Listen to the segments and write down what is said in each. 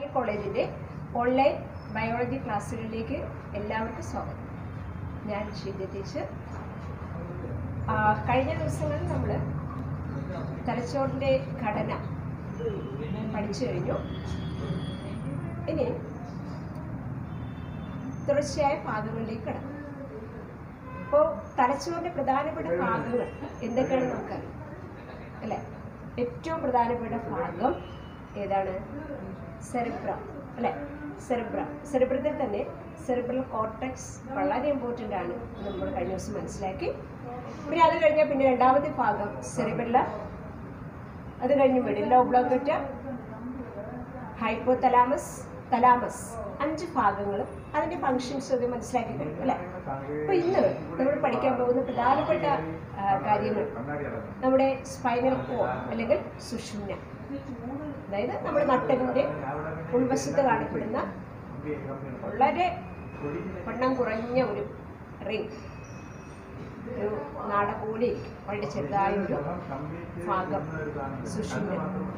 കോളേജിൻ്റെ online biology ക്ലാസ്സുകളിലേക്ക് എല്ലാവർക്കും സ്വാഗതം ഞാൻ ഷിദ്യ ടീച്ചർ ആ, കഴിഞ്ഞ ദിവസങ്ങളിൽ നമ്മൾ തലച്ചോറിൻ്റെ ഘടന പഠിച്ചു കഴിഞ്ഞു ഇനി തുടർച്ചയായ ഭാഗങ്ങളിലേക്ക് കിടക്കും അപ്പോൾ തലച്ചോറിൻ്റെ പ്രധാനപ്പെട്ട ഭാഗങ്ങൾ എന്തൊക്കെയാണെന്ന് നമുക്കറിയാം അല്ലേ ഏറ്റവും പ്രധാനപ്പെട്ട ഭാഗം ഏതാണ് സെറിബ്രം അല്ലേ സെറിബ്രം സെറിബ്രത്തിൽ തന്നെ സെറിബ്രൽ കോർട്ടക്സ് വളരെ ഇമ്പോർട്ടൻ്റ് ആണ് എന്ന് നമ്മൾ കഴിഞ്ഞ ദിവസം മനസ്സിലാക്കി പിന്നെ അത് കഴിഞ്ഞാൽ പിന്നെ രണ്ടാമത്തെ ഭാഗം സെറിബെല്ല അത് കഴിഞ്ഞ് medulla oblongata hypothalamus thalamus അഞ്ച് ഭാഗങ്ങളും അതിൻ്റെ ഫങ്ഷൻസ് ഒക്കെ മനസ്സിലാക്കി കഴിഞ്ഞു അല്ലേ അപ്പോൾ ഇന്ന് നമ്മൾ പഠിക്കാൻ പോകുന്ന പ്രധാനപ്പെട്ട ആ, കാര്യങ്ങൾ നമ്മുടെ സ്പൈനൽ കോഡ് അല്ലെങ്കിൽ സുഷുമ്ന അതായത് നമ്മുടെ നട്ടലിൻ്റെ ഉൾവശത്ത് കാണപ്പെടുന്ന വളരെ വണ്ണം കുറഞ്ഞ ഒരു റിങ് ഒരു നാട പോലെ ഇരിക്കും വളരെ ചെറുതായ ഒരു ഭാഗം സുഷുമ്ന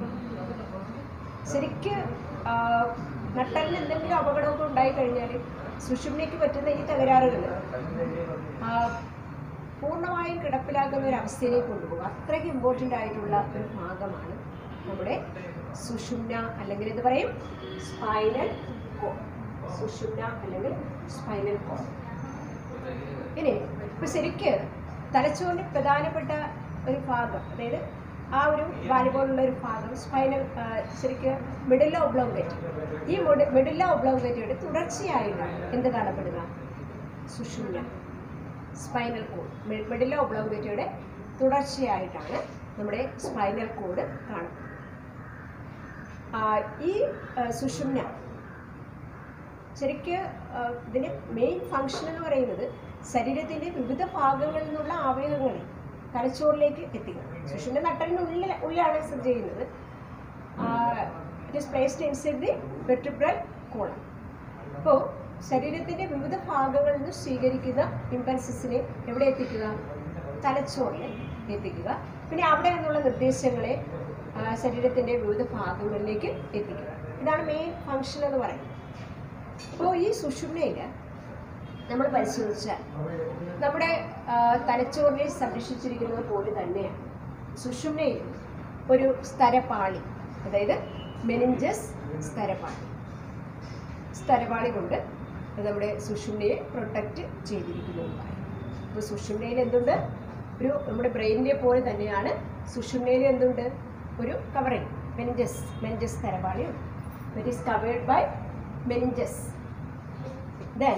ശരിക്ക് ആ, നട്ടലിന് എന്തെങ്കിലും അപകടമൊക്കെ ഉണ്ടായി കഴിഞ്ഞാൽ സുഷുമ്നയ്ക്ക് പറ്റുന്ന ഈ തകരാറുകൾ ആ, പൂർണ്ണമായും കിടപ്പിലാക്കുന്ന ഒരു അവസ്ഥയിലേക്ക് കൊണ്ടുപോകും അത്രയ്ക്ക് ഇമ്പോർട്ടൻ്റ് ആയിട്ടുള്ള ഒരു ഭാഗമാണ് നമ്മുടെ സുഷുമ്ന അല്ലെങ്കിൽ എന്ത് പറയും സ്പൈനൽ കോഡ് സുഷുമ്ന അല്ലെങ്കിൽ സ്പൈനൽ കോഡ് ഇനി ഇപ്പൊ ശരിക്ക് തലച്ചോറിന്റെ പ്രധാനപ്പെട്ട ഒരു ഭാഗം അതായത് ആ ഒരു വാലുപോലുള്ള ഒരു ഭാഗം സ്പൈനൽ ശരിക്ക് മിഡില്ല ഒബ്ലോങ്കേറ്റ് ഈ മിഡില്ല ഒബ്ലോങ്കേറ്റയുടെ തുടർച്ചയായിട്ടാണ് എന്ത് കാണപ്പെടുക സുഷുമ്ന സ്പൈനൽ കോഡ് മിഡില്ല ഒബ്ലോങ്കേറ്റയുടെ തുടർച്ചയായിട്ടാണ് നമ്മുടെ സ്പൈനൽ കോഡ് കാണുന്നത് ആ, ഈ ആ, സുഷുമ്ന ശരിക്ക് ആ, ഇതിൻ്റെ മെയിൻ ഫങ്ഷൻ എന്ന് പറയുന്നത് ശരീരത്തിൻ്റെ വിവിധ ഭാഗങ്ങളിൽ നിന്നുള്ള അവയവങ്ങളെ തലച്ചോറിലേക്ക് എത്തിക്കണം ശിശുവിൻ്റെ നട്ടലിനുള്ളിൽ ഉള്ളിലാണ് സ്ഥിതി ചെയ്യുന്നത് it is placed inside the vertebral column അപ്പോൾ ശരീരത്തിൻ്റെ വിവിധ ഭാഗങ്ങളിൽ നിന്ന് സ്വീകരിക്കുന്ന ഇമ്പൾസസിനെ എവിടെ എത്തിക്കുക തലച്ചോറിൽ എത്തിക്കുക പിന്നെ അവിടെ നിന്നുള്ള നിർദ്ദേശങ്ങളെ ആ, ശരീരത്തിൻ്റെ വിവിധ ഭാഗങ്ങളിലേക്ക് എത്തിക്കുക ഇതാണ് മെയിൻ ഫങ്ഷൻ എന്ന് പറയുന്നത് അപ്പോൾ ഈ സുഷുമ്നയിൽ നമ്മൾ പരിശോധിച്ചാൽ നമ്മുടെ ആ, തലച്ചോറിനെ സംരക്ഷിച്ചിരിക്കുന്നത് പോലെ തന്നെയാണ് സുഷുമ്നയിൽ ഒരു സ്തരപാളി അതായത് മെനിഞ്ചസ് സ്തരപാളി സ്തരപാളി കൊണ്ട് അത് നമ്മുടെ സുഷുമ്നയെ പ്രൊട്ടക്റ്റ് ചെയ്തിരിക്കുന്നതുമാണ് അപ്പോൾ സുഷുമ്നയിൽ എന്തുണ്ട് ഒരു നമ്മുടെ ബ്രെയിനിനെ പോലെ തന്നെയാണ് സുഷുമ്നയിൽ എന്തുണ്ട് ഒരു കവറിങ് മെനിഞ്ചസ് മെനിഞ്ചസ് സ്തരപാളിയുണ്ട് that is covered by meninges then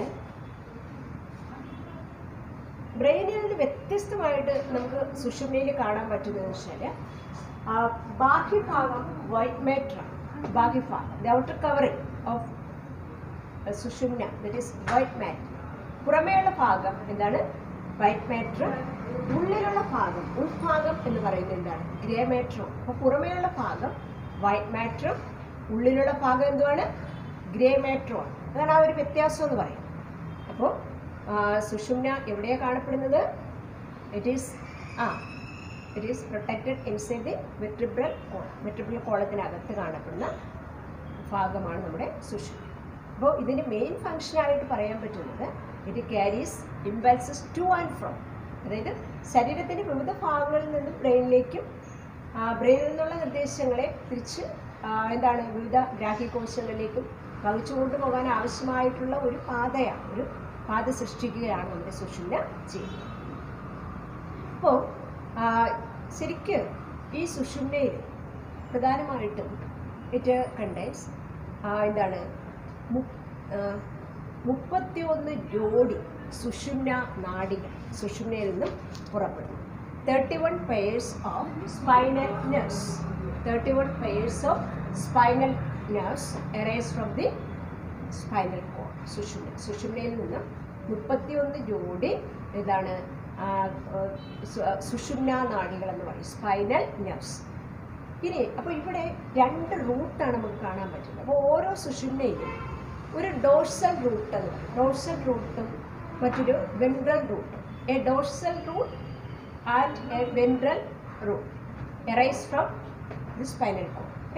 ബ്രെയിനിൽ നിന്ന് വ്യത്യസ്തമായിട്ട് നമുക്ക് സുഷുമ്നയിൽ കാണാൻ പറ്റുന്നതെന്ന് വെച്ചാൽ ആ ബാഹ്യഭാഗം വൈറ്റ് മാറ്റർ ബാഹ്യഭാഗം ദ ഔട്ടർ കവറിങ് ഓഫ് സുഷുമ്ന ദറ്റ് ഈസ് വൈറ്റ് മാറ്റർ പുറമേയുള്ള ഭാഗം എന്താണ് വൈറ്റ് മാറ്റർ ഉള്ളിലുള്ള ഭാഗം ഉൾഭാഗം എന്ന് പറയുന്നത് എന്താണ് ഗ്രേ മാറ്ററും അപ്പോൾ പുറമേയുള്ള ഭാഗം വൈറ്റ് മാറ്ററും ഉള്ളിലുള്ള ഭാഗം എന്തുവാണ് ഗ്രേ മാറ്ററും അതാണ് ആ ഒരു വ്യത്യാസം എന്ന് പറയുന്നത് അപ്പോൾ സുഷുമ്ന എവിടെയാണ് കാണപ്പെടുന്നത് it is uh it is protected inside the vertebral column vertebral കോളത്തിനകത്ത് കാണപ്പെടുന്ന ഭാഗമാണ് നമ്മുടെ സുഷുമ്ന അപ്പോൾ ഇതിൻ്റെ മെയിൻ ഫങ്ഷനായിട്ട് പറയാൻ പറ്റുന്നത് it carries impulses to and from അതായത് ശരീരത്തിൻ്റെ വിവിധ ഭാഗങ്ങളിൽ നിന്ന് ബ്രെയിനിലേക്കും ബ്രെയിനിൽ നിന്നുള്ള നിർദ്ദേശങ്ങളെ തിരിച്ച് ആ, എന്താണ് വിവിധ ഗ്രാഹ്യകോശങ്ങളിലേക്കും വഹിച്ചു കൊണ്ടുപോകാൻ ആവശ്യമായിട്ടുള്ള ഒരു പാതയാണ് ഒരു പാത സൃഷ്ടിക്കുകയാണ് നമ്മുടെ സുഷുമ്ന ചെയ്യുന്നത് അപ്പോൾ ശരിക്ക് ഈ സുഷുമ്നയിൽ പ്രധാനമായിട്ടും ഇറ്റ് കണ്ടെയ്ൻസ് എന്താണ് മു- ആ, മുപ്പത്തിയൊന്ന് ജോഡി സുഷുമ്ന നാഡികൾ സുഷുമ്നയിൽ നിന്നും പുറപ്പെടുന്നു thirty one pairs of spinal nerves thirty one pairs of spinal nerves arise from the spinal cord സുഷുമ്ന സുഷുമ്നയിൽ നിന്ന് മുപ്പത്തിയൊന്ന് ജോഡി ഇതാണ് ആ, ആ, സു- സുഷുമ്ന നാഡികൾ എന്ന് പറയും സ്പൈനൽ നെർവ്സ് ഇനി അപ്പോൾ ഇവിടെ രണ്ട് റൂട്ടാണ് നമുക്ക് കാണാൻ പറ്റുന്നത് അപ്പോൾ ഓരോ സുഷുമ്നയിലും ഒരു ഡോഴ്സൽ റൂട്ട് എന്ന് പറയും ഡോഴ്സൽ റൂട്ടും മറ്റൊരു വെൻട്രൽ റൂട്ടും a dorsal root and a ventral root arise from the spinal cord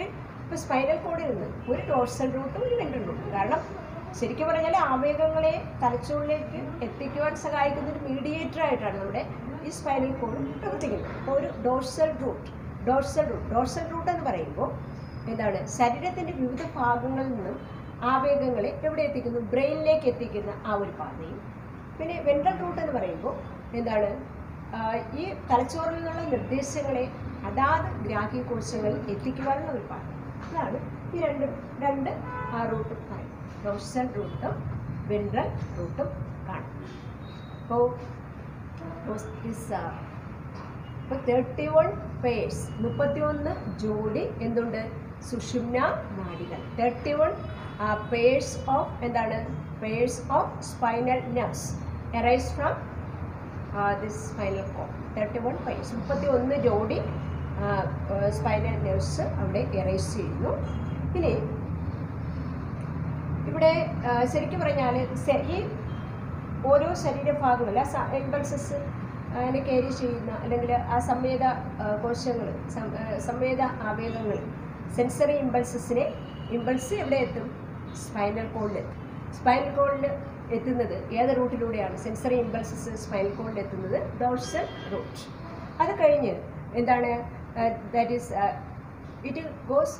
ഇപ്പോൾ സ്പൈനൽ കോഡിൽ നിന്ന് ഒരു ഡോർസൽ റൂട്ടും ഒരു വെൻട്രൽ റൂട്ടും കാരണം ശരിക്കും പറഞ്ഞാൽ ആവേഗങ്ങളെ തലച്ചോറിലേക്ക് എത്തിക്കുവാൻ സഹായിക്കുന്ന ഒരു മീഡിയേറ്റർ ആയിട്ടാണ് നമ്മുടെ ഈ സ്പൈനൽ കോഡ് പ്രവർത്തിക്കുന്നത് അപ്പോൾ ഒരു dorsal root dorsal root dorsal root എന്ന് പറയുമ്പോൾ എന്താണ് ശരീരത്തിൻ്റെ വിവിധ ഭാഗങ്ങളിൽ നിന്നും ആവേഗങ്ങളെ എവിടെ എത്തിക്കുന്നു ബ്രെയിനിലേക്ക് എത്തിക്കുന്ന ആ ഒരു പാതയും പിന്നെ വെൻട്രൽ റൂട്ട് എന്ന് പറയുമ്പോൾ എന്താണ് ആ, ഈ തലച്ചോറിൽ നിന്നുള്ള നിർദ്ദേശങ്ങളെ അതാത് ഗ്രാഹ്യ കോശങ്ങളിൽ എത്തിക്കുവാനുള്ള ഒരു പാത അതാണ് ഈ രണ്ട് രണ്ട് ആ റൂട്ടും പറയും ഡോർസൽ റൂട്ടും വെൻട്രൽ റൂട്ടും കാണും അപ്പോൾ ഇപ്പോൾ തേർട്ടി വൺ പേഴ്സ് മുപ്പത്തിയൊന്ന് ജോഡി എന്തുണ്ട് സുഷുമ്ന നാഡികൾ തേർട്ടി വൺ പേഴ്സ് ഓഫ് എന്താണ് pairs of spinal nerves arise from this spinal cord thirty one pairs മുപ്പത്തി ഒന്ന് ജോഡി സ്പൈനൽ നെർവ്സ് അവിടെ എറൈസ് ചെയ്യുന്നു ഇനി ഇവിടെ ആ, ശരിക്കും പറഞ്ഞാൽ സെ- ഈ ഓരോ ശരീരഭാഗങ്ങളിൽ ആ ഇമ്പൾസസ് അതിനെ ക്യാരി ചെയ്യുന്ന അല്ലെങ്കിൽ ആ സംവേദ കോശങ്ങൾ സംവേദ ആവേഗങ്ങൾ സെൻസറി ഇമ്പൾസസിനെ ഇമ്പൾസ് എവിടെ എത്തും സ്പൈനൽ കോഡിൽ എത്തും സ്പൈനൽ കോഡിൽ എത്തുന്നത് ഏത് റൂട്ടിലൂടെയാണ് സെൻസറി ഇമ്പൾസസ് സ്പൈനൽ കോഡിൽ എത്തുന്നത് ഡോർസൽ റൂട്ട് അത് കഴിഞ്ഞ് എന്താണ് that is it goes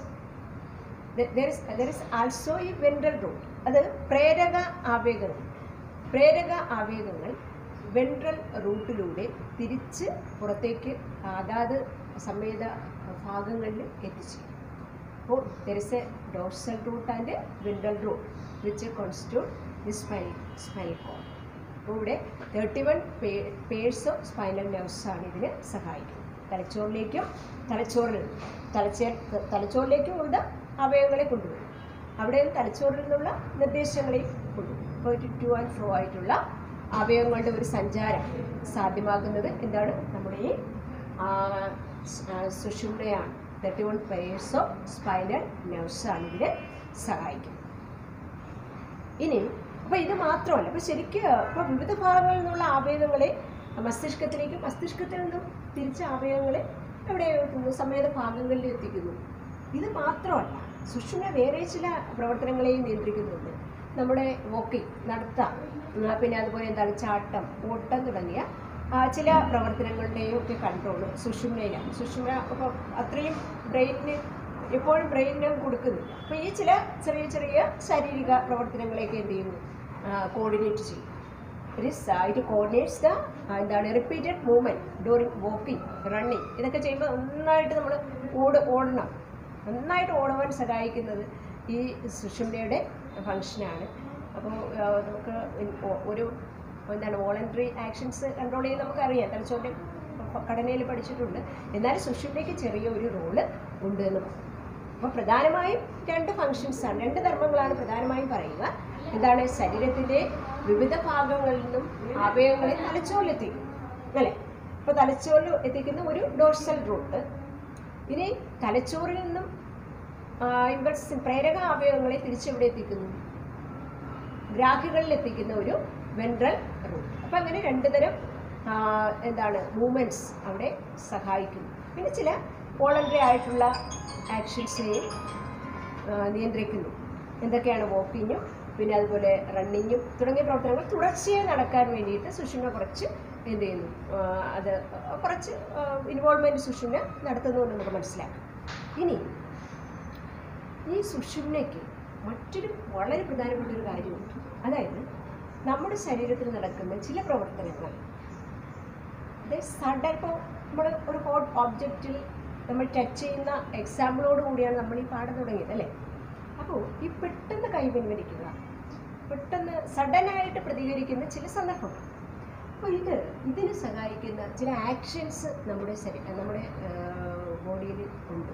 there is there is also ഈ വെൻട്രൽ റൂട്ട് അത് പ്രേരക ആവേഗങ്ങൾ പ്രേരക ആവേഗങ്ങൾ വെൻട്രൽ റൂട്ടിലൂടെ തിരിച്ച് പുറത്തേക്ക് അതാത് സംവേദ ഭാഗങ്ങളിൽ എത്തിച്ചു അപ്പോൾ there is a dorsal root and ventral root which constitute the spine spinal cord അപ്പോൾ ഇവിടെ thirty one pairs of spinal nerves ആണ് ഇതിന് സഹായിക്കുന്നത് തലച്ചോറിലേക്കും തലച്ചോറിൽ തലച്ചേ തലച്ചോറിലേക്കും ഉള്ള അവയവങ്ങളെ കൊണ്ടുവരും അവിടെ നിന്ന് തലച്ചോറിൽ നിന്നുള്ള നിർദ്ദേശങ്ങളെയും കൊണ്ടുവരും അപ്പോൾ ഒരു ടു ആൻഡ് ഫ്രോ ആയിട്ടുള്ള അവയവങ്ങളുടെ ഒരു സഞ്ചാരം സാധ്യമാക്കുന്നത് എന്താണ് നമ്മുടെ ഈ ആ, സ്- ആ, സുഷുമ്നയാണ് thirty one pairs of spinal nerves ആണ് ഇതിന് സഹായിക്കുന്നത് ഇനി അപ്പോൾ ഇത് മാത്രമല്ല അപ്പോൾ ശരിക്കും ഇപ്പോൾ വിവിധ ഭാഗങ്ങളിൽ നിന്നുള്ള ആവേഗങ്ങളെ മസ്തിഷ്കത്തിലേക്ക് മസ്തിഷ്കത്തിൽ നിന്നും തിരിച്ച ആവേഗങ്ങളെ എവിടെ എത്തുന്നു സമേത ഭാഗങ്ങളിൽ എത്തിക്കുന്നു ഇത് മാത്രമല്ല സുഷുമ്ന വേറെ ചില പ്രവർത്തനങ്ങളെയും നിയന്ത്രിക്കുന്നുണ്ട് നമ്മുടെ വോക്കിംഗ് നടത്തം ആ, പിന്നെ അതുപോലെ എന്താണ് ചാട്ടം ഓട്ടം തുടങ്ങിയ ആ, ചില പ്രവർത്തനങ്ങളുടെയും ഒക്കെ കൺട്രോൾ സുഷുമ്നയിലാണ് സുഷുമ്ന അപ്പോൾ അത്രയും ബ്രെയിനിന് എപ്പോഴും ബ്രെയിനിന് കൊടുക്കുന്നില്ല അപ്പോൾ ഈ ചില ചെറിയ ചെറിയ ശാരീരിക പ്രവർത്തനങ്ങളെയൊക്കെ എന്ത് ചെയ്യുന്നു കോർഡിനേറ്റ് ചെയ്യും it is it coordinates the എന്താണ് repeated movement during walking running ഇതൊക്കെ ചെയ്യുമ്പോൾ നന്നായിട്ട് നമ്മൾ ഓട് ഓടണം നന്നായിട്ട് ഓടുവാൻ സഹായിക്കുന്നത് ഈ സുഷുമ്നയുടെ ഫങ്ഷനാണ് അപ്പോൾ നമുക്ക് ഒ- ഒരു എന്താണ് വോളണ്ടറി ആക്ഷൻസ് കൺട്രോൾ ചെയ്യാൻ നമുക്കറിയാം തലച്ചോറിൻ്റെ ഘടനയിൽ പഠിച്ചിട്ടുണ്ട് എന്നാൽ സുഷുമ്നയ്ക്ക് ചെറിയ ഒരു റോള് ഉണ്ട് എന്ന് പറയും അപ്പോൾ പ്രധാനമായും രണ്ട് ഫങ്ഷൻസാണ് രണ്ട് ധർമ്മങ്ങളാണ് പ്രധാനമായും പറയുക എന്താണ് ശരീരത്തിൻ്റെ വിവിധ ഭാഗങ്ങളിൽ നിന്നും അവയവങ്ങളെ തലച്ചോറിലെത്തിക്കും അല്ലേ അപ്പോൾ തലച്ചോറിൽ എത്തിക്കുന്ന ഒരു ഡോർസൽ റൂട്ട് ഇനി തലച്ചോറിൽ നിന്നും ഇമ്പൾസ് പ്രേരക അവയവങ്ങളെ തിരിച്ചെവിടെ എത്തിക്കുന്നു ഗ്രാഹികളിൽ എത്തിക്കുന്ന ഒരു വെൻട്രൽ റൂട്ട് അപ്പം അങ്ങനെ രണ്ട് തരം ആ, എന്താണ് മൂമെൻറ്റ്സ് അവിടെ സഹായിക്കുന്നു പിന്നെ ചില വോളണ്ടറി ആയിട്ടുള്ള ആക്ഷൻസിനെയും നിയന്ത്രിക്കുന്നു എന്തൊക്കെയാണ് വാക്കിങ്ങും പിന്നെ അതുപോലെ റണ്ണിങ്ങും തുടങ്ങിയ പ്രവർത്തനങ്ങൾ തുടർച്ചയായി നടക്കാൻ വേണ്ടിയിട്ട് സുഷുമ്ന കുറച്ച് എന്ത് ചെയ്യുന്നു ആ, അത് കുറച്ച് ഇൻവോൾവ്മെൻറ്റ് സുഷുമ്ന നടത്തുന്നുവെന്ന് നമുക്ക് മനസ്സിലാക്കാം ഇനി ഈ സുഷുമ്നയ്ക്ക് മറ്റൊരു വളരെ പ്രധാനപ്പെട്ട ഒരു കാര്യമുണ്ട് അതായത് നമ്മുടെ ശരീരത്തിൽ നടക്കുന്ന ചില പ്രവർത്തനങ്ങൾ അത് സഡൻ ഇപ്പോൾ നമ്മൾ ഒരു ഹോട്ട് ഓബ്ജക്റ്റിൽ നമ്മൾ ടച്ച് ചെയ്യുന്ന എക്സാമ്പിളോട് കൂടിയാണ് നമ്മൾ ഈ പാഠം തുടങ്ങിയത് അല്ലേ അപ്പോൾ ഈ പെട്ടെന്ന് കൈ പിൻവലിക്കുക പെട്ടെന്ന് സഡനായിട്ട് പ്രതികരിക്കുന്ന ചില സന്ദർഭങ്ങൾ അപ്പോൾ ഇത് ഇതിന് സഹായിക്കുന്ന ചില ആക്ഷൻസ് നമ്മുടെ ശരീ നമ്മുടെ ബോഡിയിൽ ഉണ്ട്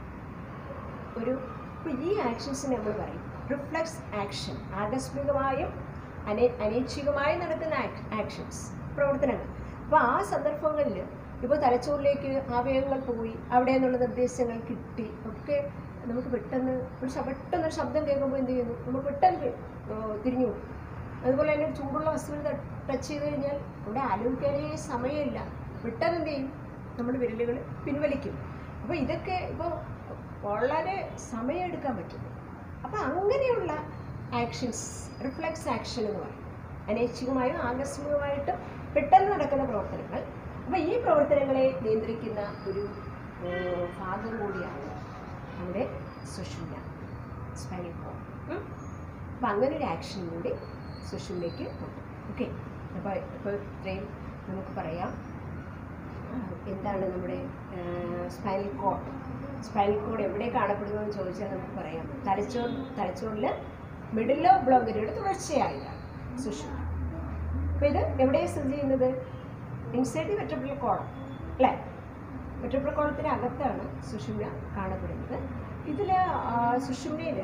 ഒരു ഇപ്പോൾ ഈ ആക്ഷൻസിന് നമ്മൾ പറയും റിഫ്ലക്സ് ആക്ഷൻ ആകസ്മികമായും അനേ അനൈച്ഛികമായും നടക്കുന്ന ആക്ഷൻസ് പ്രവർത്തനങ്ങൾ അപ്പോൾ ആ സന്ദർഭങ്ങളിൽ ഇപ്പോൾ തലച്ചോറിലേക്ക് അവയവങ്ങൾ പോയി അവിടെ നിന്നുള്ള നിർദ്ദേശങ്ങൾ കിട്ടി ഒക്കെ നമുക്ക് പെട്ടെന്ന് ഒരു ശ- പെട്ടെന്ന് ഒരു ശബ്ദം കേൾക്കുമ്പോൾ എന്ത് ചെയ്യുന്നു നമ്മൾ പെട്ടെന്ന് ആ, തിരിഞ്ഞു പോകും അതുപോലെ തന്നെ ചൂടുള്ള വസ്തുവിൽ ടച്ച് ചെയ്ത് കഴിഞ്ഞാൽ അവിടെ ആലോചിക്കാനേ സമയമില്ല പെട്ടെന്ന് എന്ത് ചെയ്യും നമ്മുടെ വിരലുകൾ പിൻവലിക്കും അപ്പോൾ ഇതൊക്കെ ഇപ്പോൾ വളരെ സമയമെടുക്കാൻ പറ്റുന്നു അപ്പോൾ അങ്ങനെയുള്ള ആക്ഷൻസ് റിഫ്ലെക്സ് ആക്ഷൻ എന്ന് പറയും അനൈച്ഛികമായും ആകസ്മികമായിട്ടും പെട്ടെന്ന് നടക്കുന്ന പ്രവർത്തനങ്ങൾ അപ്പോൾ ഈ പ്രവർത്തനങ്ങളെ നിയന്ത്രിക്കുന്ന ഒരു ഏർ, ഭാഗം കൂടിയാണ് നമ്മുടെ സുഷുമ്ന സ്പൈനൽ കോഡ് അപ്പം അങ്ങനെ ഒരു ആക്ഷൻ കൂടി സുഷുമ്നയ്ക്ക് ഉണ്ട് ഓക്കെ അപ്പോൾ ഇപ്പോൾ ഇത്രയും നമുക്ക് പറയാം ആ, എന്താണ് നമ്മുടെ സ്പൈനൽ കോഡ് സ്പൈനൽ കോഡ് എവിടെ കാണപ്പെടുന്നു എന്ന് ചോദിച്ചാൽ നമുക്ക് പറയാം തലച്ചോർ തലച്ചോറിൽ മിഡിലോ ബ്ലോഗരിയുടെ തുടർച്ചയായിട്ടാണ് സുഷുമ്ന അപ്പോൾ ഇത് എവിടെയാണ് സ്ഥിതി ചെയ്യുന്നത് ഇൻസൈഡ് വെറ്റബ്രൽ കോളം അല്ലേ വെറ്റബ്രൽ കോളത്തിന് അകത്താണ് സുഷുമ്ന കാണപ്പെടുന്നത് ഇതിൽ സുഷുമ്നയിൽ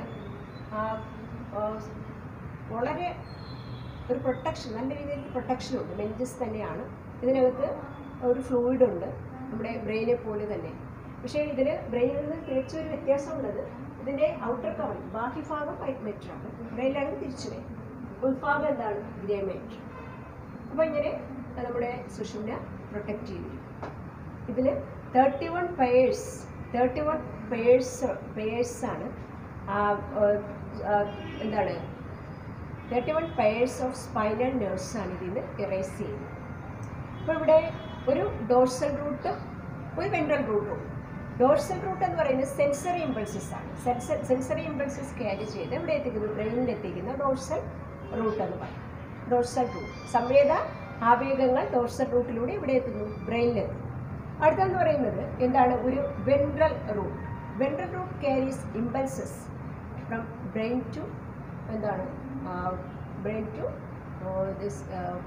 വളരെ ഒരു പ്രൊട്ടക്ഷൻ നല്ല രീതിയിൽ പ്രൊട്ടക്ഷൻ ഉണ്ട് മെഞ്ചസ് തന്നെയാണ് ഇതിനകത്ത് ഒരു ഫ്ലൂയിഡ് ഉണ്ട് നമ്മുടെ ബ്രെയിനെ പോലെ തന്നെ പക്ഷേ ഇതിൽ ബ്രെയിനിൽ നിന്ന് തികച്ചും ഒരു വ്യത്യാസമുള്ളത് ഇതിൻ്റെ ഔട്ടർ കവറിങ് ബാഹ്യഭാഗം വൈറ്റ് മെറ്ററാണ് ബ്രെയിനിലാണ് തിരിച്ചു വരും ഉൾഭാഗം എന്താണ് ഗ്രേ മെറ്റർ അപ്പോൾ ഇങ്ങനെ നമ്മുടെ സുഷുമ്ന പ്രൊട്ടക്റ്റ് ചെയ്തിരിക്കും ഇതിൽ thirty one pairs thirty one pairs പെയേഴ്സാണ് എന്താണ് thirty one pairs of spinal നെർവ്സാണ് ഇതിൽ നിന്ന് ഇറേസ് ചെയ്യുന്നത് അപ്പോൾ ഇവിടെ ഒരു ഡോർസൽ റൂട്ടും ഒരു വെൻട്രൽ റൂട്ടും ഡോർസൽ റൂട്ട് എന്ന് പറയുന്നത് സെൻസറി ഇമ്പൾസസ് ആണ് സെൻസർ സെൻസറി ഇമ്പൾസസ് ക്യാരി ചെയ്ത് ഇവിടെ എത്തിക്കുന്നു ബ്രെയിനിൽ എത്തിക്കുന്ന ഡോർസൽ റൂട്ട് എന്ന് പറയും ഡോർസൽ റൂട്ട് സംവേദ ആവേഗങ്ങൾ ഡോർസൽ റൂട്ടിലൂടെ ഇവിടെ എത്തുന്നു ബ്രെയിനിലെത്തുന്നു അടുത്തെന്ന് പറയുന്നത് എന്താണ് ഒരു ventral root ventral root carries impulses from brain to എന്താണ് ബ്രെയിൻ ടു ദിസ്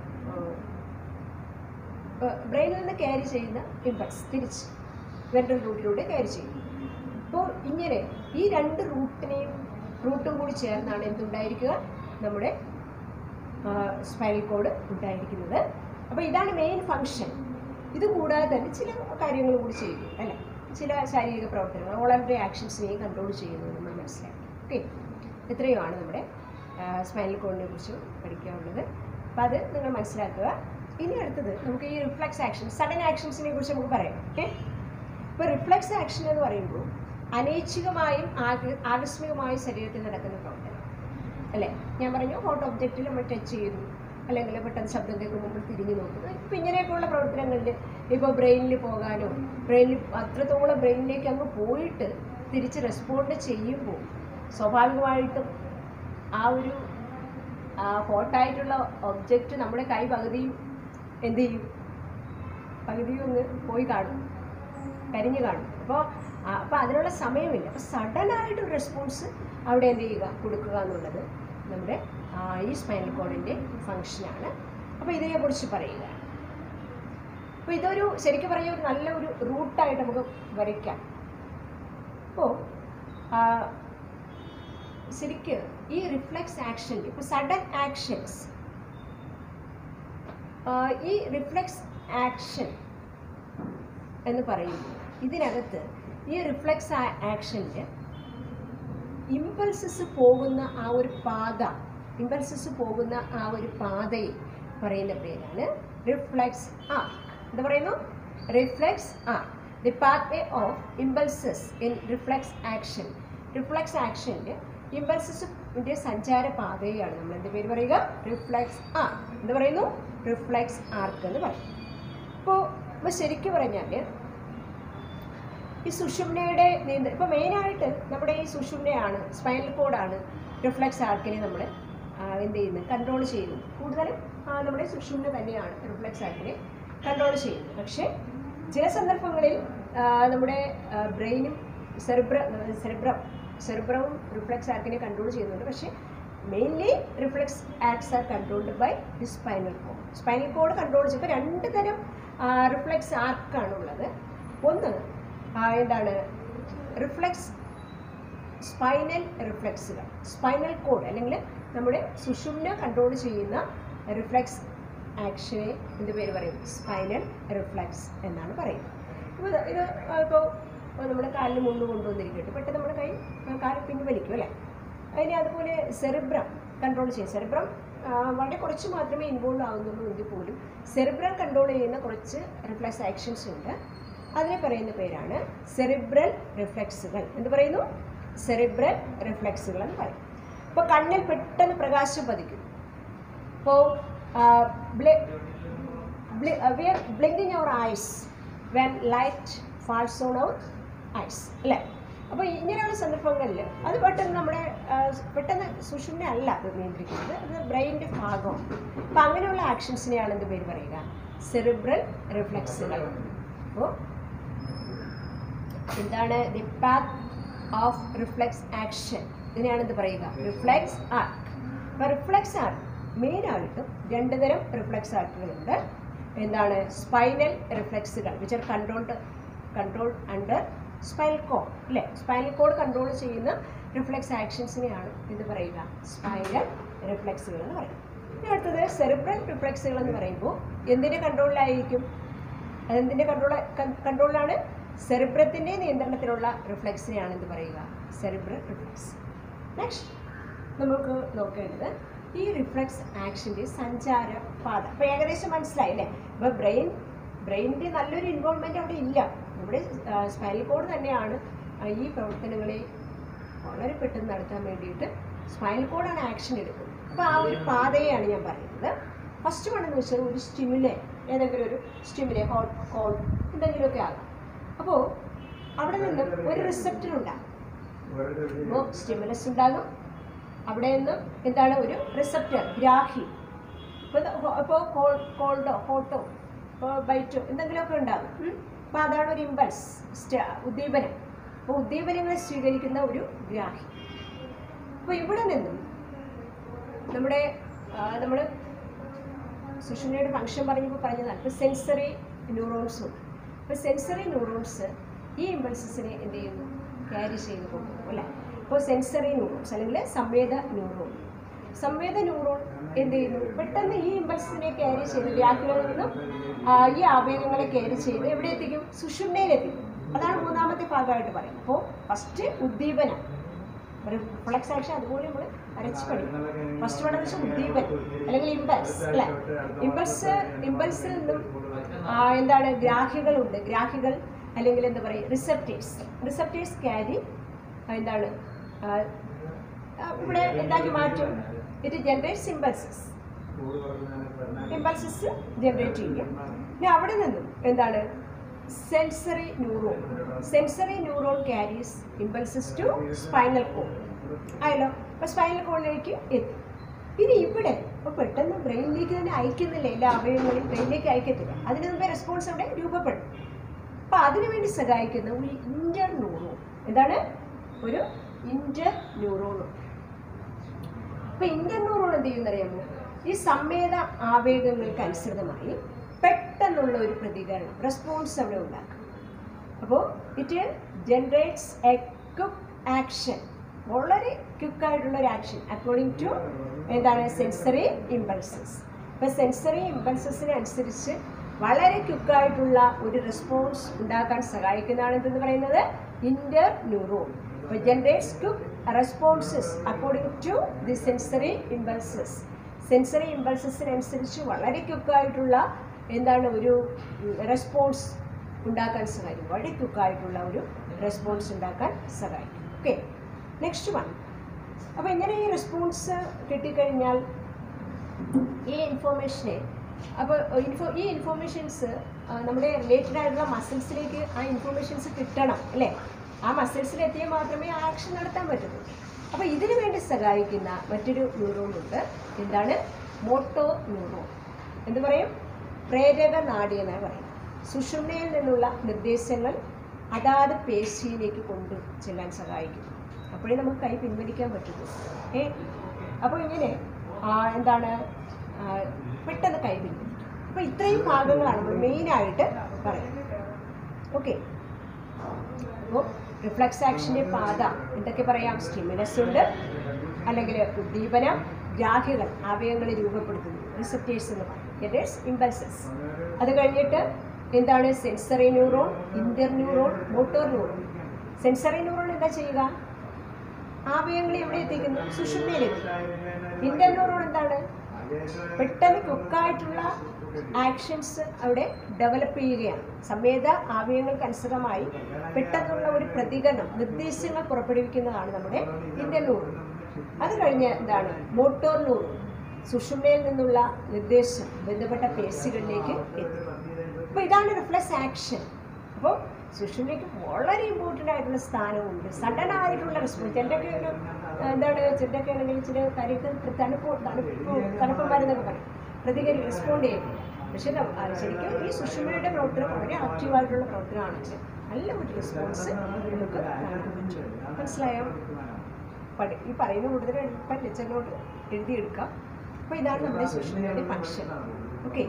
ബ്രെയിനിൽ നിന്ന് ക്യാരി ചെയ്യുന്ന ഇമ്പൾസ് തിരിച്ച് വെൻട്രൽ റൂട്ടിലൂടെ ക്യാരി ചെയ്യും അപ്പോൾ ഇങ്ങനെ ഈ രണ്ട് റൂട്ടിനെയും റൂട്ടും കൂടി ചേർന്നാണ് എന്തുണ്ടായിരിക്കുക നമ്മുടെ സ്പൈനൽ കോഡ് ഉണ്ടായിരിക്കുന്നത് അപ്പോൾ ഇതാണ് മെയിൻ ഫങ്ഷൻ ഇത് കൂടാതെ തന്നെ ചില കാര്യങ്ങൾ കൂടി ചെയ്യുന്നു അല്ലേ ചില ശാരീരിക പ്രവർത്തനങ്ങൾ വോളണ്ടറി ആക്ഷൻസിനെയും കൺട്രോൾ ചെയ്യുന്നു നമ്മൾ മനസ്സിലാക്കി ഓക്കെ ഇത്രയുമാണ് നമ്മുടെ സ്പൈനൽ കോഡിനെ കുറിച്ച് പഠിക്കാനുള്ളത് അപ്പോൾ അത് നിങ്ങൾ മനസ്സിലാക്കുക ഇനി അടുത്തത് നമുക്ക് ഈ റിഫ്ലക്സ് ആക്ഷൻ സഡൻ ആക്ഷൻസിനെ കുറിച്ച് നമുക്ക് പറയാം ഓക്കെ ഇപ്പോൾ റിഫ്ലക്സ് ആക്ഷൻ എന്ന് പറയുമ്പോൾ അനൈച്ഛികമായും ആക ആകസ്മികമായും ശരീരത്തിൽ നടക്കുന്ന പ്രവർത്തനം അല്ലേ ഞാൻ പറഞ്ഞു ഫോട്ടോ ഒബ്ജക്റ്റിൽ നമ്മൾ ടച്ച് ചെയ്തു അല്ലെങ്കിൽ പെട്ടെന്ന് ശബ്ദം കേൾക്കുമ്പോൾ നമ്മൾ തിരിഞ്ഞു നോക്കുന്നു ഇപ്പം ഇങ്ങനെയൊക്കെയുള്ള പ്രവർത്തനങ്ങളിൽ ഇപ്പോൾ ബ്രെയിനിൽ പോകാനോ ബ്രെയിനിൽ അത്രത്തോളം ബ്രെയിനിലേക്ക് അങ്ങ് പോയിട്ട് തിരിച്ച് റെസ്പോണ്ട് ചെയ്യുമ്പോൾ സ്വാഭാവികമായിട്ടും ആ ഒരു ഹോട്ടായിട്ടുള്ള ഒബ്ജക്റ്റ് നമ്മുടെ കൈ പകുതിയും എന്ത് ചെയ്യും പകുതിയും ഒന്ന് പോയി കാണും കരിഞ്ഞു കാണും അപ്പോൾ അപ്പോൾ അതിനുള്ള സമയമില്ല അപ്പോൾ സഡനായിട്ടൊരു റെസ്പോൺസ് അവിടെ എന്ത് ചെയ്യുക കൊടുക്കുക എന്നുള്ളത് നമ്മുടെ ആ, ഈ സ്പൈനൽ കോഡിൻ്റെ ഫങ്ഷനാണ് അപ്പോൾ ഇതിനെക്കുറിച്ച് പറയുക അപ്പോൾ ഇതൊരു ശരിക്കും പറഞ്ഞാൽ ഒരു നല്ല ഒരു റൂട്ടായിട്ട് നമുക്ക് വരയ്ക്കാം അപ്പോൾ ശരിക്ക് ഈ റിഫ്ലെക്സ് ആക്ഷൻ ഇപ്പോൾ സഡൻ ആക്ഷൻസ് ഈ റിഫ്ലെക്സ് ആക്ഷൻ എന്ന് പറയുമ്പോൾ ഇതിനകത്ത് ഈ റിഫ്ലെക്സ് ആക്ഷനിൽ ഇമ്പൾസസ് പോകുന്ന ആ ഒരു പാത ഇമ്പൾസസ് പോകുന്ന ആ ഒരു പാതയെ പറയുന്ന പേരാണ് റിഫ്ലെക്സ് ആർക്ക് എന്താ പറയുന്നു reflex arc the path of impulses in reflex action reflex ആക്ഷൻ്റെ ഇമ്പൾസസിൻ്റെ സഞ്ചാര പാതയാണ് നമ്മൾ എന്ത് പേര് പറയുക റിഫ്ലെക്സ് ആർക്ക് എന്താ പറയുന്നു റിഫ്ലെക്സ് ആർക്ക് എന്ന് പറയും അപ്പോൾ ഇപ്പോൾ ശരിക്കും പറഞ്ഞാൽ ഈ സുഷുമ്നയുടെ നീന്ത ഇപ്പോൾ മെയിനായിട്ട് നമ്മുടെ ഈ സുഷുമ്നയാണ് സ്പൈനൽ കോഡാണ് റിഫ്ലെക്സ് ആർക്കിനെ നമ്മൾ എന്ത് ചെയ്യുന്നത് കൺട്രോൾ ചെയ്യുന്നത് കൂടുതലും ആ, നമ്മുടെ സുഷുമ്ന തന്നെയാണ് റിഫ്ലെക്സ് ആർക്കിനെ കൺട്രോൾ ചെയ്യുന്നത് പക്ഷേ ചില സന്ദർഭങ്ങളിൽ ആ, നമ്മുടെ ബ്രെയിനും സെറിബ്ര സെറിബ്രം സെറിബ്രവും റിഫ്ലെക്സ് ആർക്കിനെ കൺട്രോൾ ചെയ്യുന്നുണ്ട് പക്ഷേ mainly reflex acts are controlled by the spinal cord spinal cord control ചെയ്യുമ്പോൾ രണ്ട് തരം റിഫ്ലെക്സ് ആർക്കാണ് ഉള്ളത് ഒന്ന് ആ, എന്താണ് റിഫ്ലെക്സ് സ്പൈനൽ റിഫ്ലെക്സുകൾ സ്പൈനൽ കോഡ് അല്ലെങ്കിൽ നമ്മുടെ സുഷുമ്ന കൺട്രോൾ ചെയ്യുന്ന റിഫ്ലെക്സ് ആക്ഷനെ എന്ത് പേര് പറയും സ്പൈനൽ റിഫ്ലെക്സ് എന്നാണ് പറയുന്നത് ഇപ്പോൾ ഇത് ഇത് ഇപ്പോൾ നമ്മുടെ കാലിൽ മുള്ളു കൊണ്ടുവന്നിരിക്കട്ടെ പെട്ടെന്ന് നമ്മുടെ കൈ ആ, കാൽ പിൻവലിക്കും അല്ലേ അതിന് അതുപോലെ സെറിബ്രം കൺട്രോൾ ചെയ്യും സെറിബ്രം വളരെ കുറച്ച് മാത്രമേ ഇൻവോൾവ് ആവുന്നുള്ളൂ എങ്കിൽ പോലും സെറിബ്രം കൺട്രോൾ ചെയ്യുന്ന കുറച്ച് റിഫ്ലെക്സ് ആക്ഷൻസ് ഉണ്ട് അതിനെ പറയുന്ന പേരാണ് സെറിബ്രൽ റിഫ്ലെക്സുകൾ എന്ത് പറയുന്നു സെറിബ്രൽ റിഫ്ലെക്സുകൾ എന്ന് പറയും ഇപ്പോൾ കണ്ണിൽ പെട്ടെന്ന് പ്രകാശം പതിക്കും ഇപ്പോൾ we are blinking our eyes when light falls on our eyes അല്ലേ അപ്പോൾ ഇങ്ങനെയുള്ള സന്ദർഭങ്ങളിൽ അത് പെട്ടെന്ന് നമ്മുടെ ആ, പെട്ടെന്ന് സുഷുമ്നെ അല്ല അത് നിയന്ത്രിക്കുന്നത് അത് ബ്രെയിനിൻ്റെ ഭാഗമാണ് അപ്പോൾ അങ്ങനെയുള്ള ആക്ഷൻസിനെയാണ് എന്ത് പേര് പറയുക സെറിബ്രൽ റിഫ്ലെക്സുകൾ അപ്പോൾ എന്താണ് the path of reflex action ഇതിനെയാണ് എന്ത് പറയുക റിഫ്ലെക്സ് ആർക്ക് അപ്പോൾ റിഫ്ലെക്സ് ആർക്ക് മെയിനായിട്ടും രണ്ട് തരം റിഫ്ലെക്സ് ആർക്കുകളുണ്ട് എന്താണ് സ്പൈനൽ റിഫ്ലെക്സുകൾ which are controlled control under spinal cord അല്ലേ സ്പൈനൽ കോഡ് കൺട്രോൾ ചെയ്യുന്ന റിഫ്ലെക്സ് ആക്ഷൻസിനെയാണ് ഇത് പറയുക സ്പൈനൽ റിഫ്ലെക്സുകൾ എന്ന് പറയും ഇനി അടുത്തത് സെറിബ്രൽ റിഫ്ലെക്സുകൾ എന്ന് പറയുമ്പോൾ എന്തിൻ്റെ കൺട്രോളിലായിരിക്കും അതെന്തിൻ്റെ കൺട്രോൾ കൺട്രോളിലാണ് സെറിബ്രത്തിൻ്റെ നിയന്ത്രണത്തിലുള്ള റിഫ്ലെക്സിനെയാണ് എന്ത് പറയുക സെറിബ്രൽ റിഫ്ലെക്സ് നെക്സ്റ്റ് നമുക്ക് നോക്കേണ്ടത് ഈ റിഫ്ലെക്സ് ആക്ഷൻ്റെ സഞ്ചാര പാത അപ്പോൾ ഏകദേശം മനസ്സിലായി അല്ലേ ഇപ്പോൾ ബ്രെയിൻ ബ്രെയിനിൻ്റെ നല്ലൊരു ഇൻവോൾവ്മെൻറ്റ് അവിടെ ഇല്ല നമ്മുടെ സ്പൈനൽ കോഡ് തന്നെയാണ് ആ, ഈ പ്രവർത്തനങ്ങളെ വളരെ പെട്ടെന്ന് നടത്താൻ വേണ്ടിയിട്ട് സ്പൈനൽ കോഡാണ് ആക്ഷൻ എടുക്കുന്നത് അപ്പോൾ ആ ഒരു പാതയെയാണ് ഞാൻ പറയുന്നത് ഫസ്റ്റ് വൺ എന്ന് വെച്ചാൽ ഒരു സ്റ്റിമുലെ ഏതെങ്കിലും ഒരു സ്റ്റിമുലെ ഹോട്ട് കോൾഡ് എന്തെങ്കിലുമൊക്കെ ആകാം അപ്പോൾ അവിടെ നിന്നും ഒരു റിസപ്റ്റർ ഉണ്ടാകും അപ്പോൾ സ്റ്റിമുലസ് ഉണ്ടാകും അവിടെ നിന്നും എന്താണ് ഒരു റിസപ്റ്റർ ഗ്രാഹി ഇപ്പോൾ ഇപ്പോൾ കോൾഡോ ഹോട്ടോ ഇപ്പോൾ ബൈറ്റോ എന്തെങ്കിലുമൊക്കെ ഉണ്ടാകും അപ്പോൾ അതാണ് ഒരു ഇമ്പൾസ് ഉദ്ദീപനം അപ്പോൾ ഉദ്ദീപനങ്ങൾ സ്വീകരിക്കുന്ന ഒരു ഗ്രാഹി അപ്പോൾ ഇവിടെ നിന്നും നമ്മുടെ നമ്മൾ സുഷുമ്നയുടെ ഫംഗ്ഷൻ പറഞ്ഞപ്പോൾ പറഞ്ഞതാണ് ഇപ്പോൾ സെൻസറി ന്യൂറോൺസും ഇപ്പോൾ സെൻസറി ന്യൂറോൺസ് ഈ ഇമ്പൾസസിനെ എന്ത് ചെയ്യുന്നു ക്യാരി ചെയ്ത് കൊണ്ടുപോകും അല്ലേ ഇപ്പോൾ സെൻസറി ന്യൂറോൺസ് അല്ലെങ്കിൽ സംവേദ ന്യൂറോൺ സംവേദ ന്യൂറോൺ എന്ത് ചെയ്യുന്നു പെട്ടെന്ന് ഈ ഇമ്പൾസിനെ ക്യാരി ചെയ്ത് വ്യാഖ്യകളിൽ നിന്നും ആ, ഈ ആവേഗങ്ങളെ ക്യാരി ചെയ്ത് എവിടെ എത്തിക്കും സുഷുമ്നയിലെത്തിക്കും അതാണ് മൂന്നാമത്തെ ഭാഗമായിട്ട് പറയുന്നത് അപ്പോൾ ഫസ്റ്റ് ഉദ്ദീപനം റിഫ്ലക്സ് ആക്ഷൻ അതുപോലെ നമ്മൾ അരച്ച് പഠിക്കും ഫസ്റ്റ് വേണമെന്ന് വെച്ചാൽ ഉദ്ദീപനം അല്ലെങ്കിൽ ഇമ്പൾസ് അല്ലേ ഇമ്പൾസ് ഇമ്പൾസിൽ നിന്നും ആ, എന്താണ് ഗ്രാഹികളുണ്ട് ഗ്രാഹികൾ അല്ലെങ്കിൽ എന്താ പറയുക റിസപ്റ്റേഴ്സ് റിസപ്റ്റേഴ്സ് ക്യാരി എന്താണ് ആ, ആ, ഇവിടെ എന്താക്കി മാറ്റും it generates impulses impulses generate ചെയ്യും ഇനി അവിടെ നിന്നും എന്താണ് sensory neuron sensory neuron carries impulses to spinal cord ആയല്ലോ അപ്പോൾ സ്പൈനൽ കോഡിലേക്ക് എത്തി ഇനി ഇവിടെ ഇപ്പോൾ പെട്ടെന്ന് ബ്രെയിനിലേക്ക് തന്നെ അയക്കുന്നില്ല എല്ലാ അവയവങ്ങളും ബ്രെയിനിലേക്ക് അയക്കത്തില്ല അതിന് മുമ്പേ റെസ്പോൺസ് അവിടെ രൂപപ്പെടും അപ്പോൾ അതിനുവേണ്ടി സഹായിക്കുന്ന ഒരു ഇൻ്റർ ന്യൂറോൺ എന്താണ് ഒരു ഇൻ്റർ ന്യൂറോണും അപ്പോൾ ഇന്ത്യൻ ന്യൂറോൺ എന്ത് ചെയ്യുന്ന അറിയാമോ ഈ സംവേദ ആവേഗങ്ങൾക്ക് അനുസൃതമായി പെട്ടെന്നുള്ള ഒരു പ്രതികരണം റെസ്പോൺസ് അവിടെ ഉണ്ടാക്കും അപ്പോൾ it generates a quick action വളരെ ക്വിക്കായിട്ടുള്ള ഒരു ആക്ഷൻ അക്കോർഡിംഗ് ടു എന്താണ് സെൻസറി ഇമ്പൾസസ് ഇപ്പോൾ സെൻസറി ഇമ്പൾസസിനെ അനുസരിച്ച് വളരെ ക്വിക്കായിട്ടുള്ള ഒരു റെസ്പോൺസ് ഉണ്ടാക്കാൻ സഹായിക്കുന്നതാണ് എന്തെന്ന് പറയുന്നത് ഇൻ്റർ ന്യൂറോൺ അപ്പോൾ generates quick responses according to the sensory impulses sensory ഇമ്പൾസസിനനുസരിച്ച് വളരെ ക്വിക്കായിട്ടുള്ള എന്താണ് ഒരു റെസ്പോൺസ് ഉണ്ടാക്കാൻ സഹായിക്കും വളരെ ക്വിക്കായിട്ടുള്ള ഒരു റെസ്പോൺസ് ഉണ്ടാക്കാൻ സഹായിക്കും ഓക്കെ നെക്സ്റ്റ് വൺ അപ്പോൾ ഇങ്ങനെ ഈ റെസ്പോൺസ് കിട്ടിക്കഴിഞ്ഞാൽ ഈ ഇൻഫോർമേഷനെ അപ്പോൾ ഇൻഫോ ഈ ഇൻഫോർമേഷൻസ് നമ്മുടെ റിലേറ്റഡ് ആയിട്ടുള്ള മസിൽസിലേക്ക് ആ ഇൻഫോർമേഷൻസ് കിട്ടണം അല്ലേ ആ മസിൽസിൽ എത്തിയാൽ മാത്രമേ ആ ആക്ഷൻ നടത്താൻ പറ്റുള്ളൂ അപ്പോൾ ഇതിനു വേണ്ടി സഹായിക്കുന്ന മറ്റൊരു ന്യൂറോൺ ഉണ്ട് എന്താണ് മോട്ടോ ന്യൂറോൺ എന്ത് പറയും പ്രേരക നാഡി എന്നാണ് പറയും സുഷുമ്നയിൽ നിന്നുള്ള നിർദ്ദേശങ്ങൾ അതാത് പേശിയിലേക്ക് കൊണ്ട് ചെല്ലാൻ സഹായിക്കും അപ്പോഴേ നമുക്ക് കൈ പിൻവലിക്കാൻ പറ്റുള്ളൂ ഏ അപ്പോൾ ഇങ്ങനെ ആ, എന്താണ് ആ, പെട്ടെന്ന് കൈ പിൻവലിക്കും അപ്പോൾ ഇത്രയും ഭാഗങ്ങളാണ് നമ്മൾ മെയിനായിട്ട് പറയുന്നത് ഓക്കെ അപ്പോൾ റിഫ്ലക്സ് ആക്ഷൻ്റെ പാത എന്തൊക്കെ പറയാം സ്റ്റിമുലസ് ഉണ്ട് അല്ലെങ്കിൽ ഉദ്ദീപനം ഗ്രാഹികൾ അവയവങ്ങളെ രൂപപ്പെടുത്തുന്നു റിസപ്റ്റേഴ്സ് എന്ന് പറയും ഗെറ്റേഴ്സ് ഇമ്പൾസസ് അത് കഴിഞ്ഞിട്ട് എന്താണ് sensory neuron inter neuron motor neuron sensory neuron എന്താ ചെയ്യുക ആവയവങ്ങളെ എവിടെ എത്തിക്കുന്നു സുഷുമ്നയിലെത്തി ഇന്റർ ന്യൂറോൺ എന്താണ് പെട്ടെന്ന് ക്വിക്കായിട്ടുള്ള ആക്ഷൻസ് അവിടെ ഡെവലപ്പ് ചെയ്യുകയാണ് സംവേദ ആവയങ്ങൾക്കനുസൃതമായി പെട്ടെന്നുള്ള ഒരു പ്രതികരണം നിർദ്ദേശങ്ങൾ പുറപ്പെടുവിക്കുന്നതാണ് നമ്മുടെ ഇന്റർലൂർ അത് കഴിഞ്ഞ് എന്താണ് മോട്ടോർ ലൂർ സുഷുമ്നയിൽ നിന്നുള്ള നിർദ്ദേശം ബന്ധപ്പെട്ട പേശികളിലേക്ക് എത്തും അപ്പോൾ ഇതാണ് റിഫ്ലക്സ് ആക്ഷൻ അപ്പോൾ സുഷുമ്നയ്ക്ക് വളരെ ഇമ്പോർട്ടൻ്റ് ആയിട്ടുള്ള സ്ഥാനമുണ്ട് സഡൻ ആയിട്ടുള്ള റെസ്പോൺസ് ചിലരൊക്കെ ഒരു എന്താണ് ചിലരൊക്കെ ആണെങ്കിൽ ചില കാര്യത്തിൽ തണുപ്പ് തണുപ്പ് തണുപ്പ് മരുന്നൊക്കെ പറയും പ്രതികരി റെസ്പോണ്ട് ചെയ്യില്ല പക്ഷേ ന- ആ, ശരിക്കും ഈ സുഷുമ്നയുടെ പ്രവർത്തനം വളരെ ആക്റ്റീവായിട്ടുള്ള പ്രവർത്തനമാണെങ്കിൽ നല്ല ഒരു റെസ്പോൺസ് നമുക്ക് കാണാൻ പറ്റും മനസ്സിലായോ പഠി ഈ പറയുന്ന കൂടുതൽ ഇപ്പം ലെച്ചറിനോട് എഴുതിയെടുക്കാം അപ്പോൾ ഇതാണ് നമ്മുടെ സുഷുമ്നയുടെ ഫങ്ഷൻ ഓക്കെ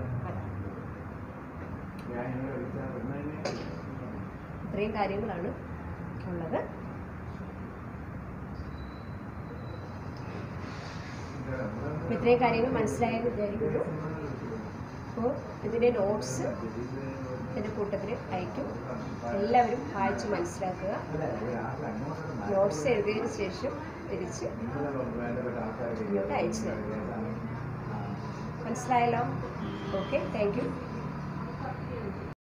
ഇത്രയും കാര്യങ്ങളാണ് ഉള്ളത് അപ്പോൾ ഇത്രയും കാര്യങ്ങൾ മനസ്സിലായെന്ന് വിചാരിക്കുന്നു അപ്പോൾ ഇതിൻ്റെ നോട്ട്സ് ഇതിൻ്റെ കൂട്ടത്തിൽ അയക്കും എല്ലാവരും വായിച്ച് മനസ്സിലാക്കുക നോട്ട്സ് എഴുതിയതിന് ശേഷം തിരിച്ച് ഇങ്ങോട്ട് അയച്ചു തരും മനസ്സിലായല്ലോ ഓക്കെ താങ്ക് യു